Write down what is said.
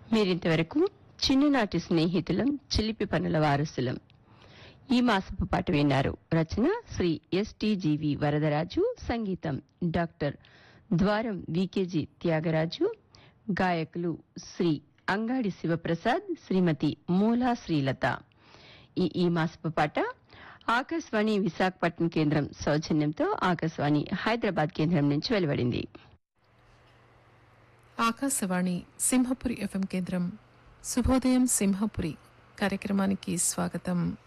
మీరింతవరకు చిన్ననాటి స్నేహితులం చిలిపి పనుల వారసులం ఈ మాసపు పాట విన్నారు రచన శ్రీ ఎస్టిజివి వరదరాజు సంగీతం డాక్టర్ ద్వారం వికేజీ త్యాగరాజు గాయకులు శ్రీ అంగాడి శివప్రసాద్ శ్రీమతి మూలా శ్రీలత ఈ ఈ మాసపు పాట ఆకాశవాణి విశాఖపట్నం కేంద్రం సౌజన్యంతో ఆకాశవాణి హైదరాబాద్ కేంద్రం నుంచి వెలువడింది ఆకాశవాణి సింహపురి ఎఫ్ఎం కేంద్రం శుభోదయం సింహపురి కార్యక్రమానికి స్వాగతం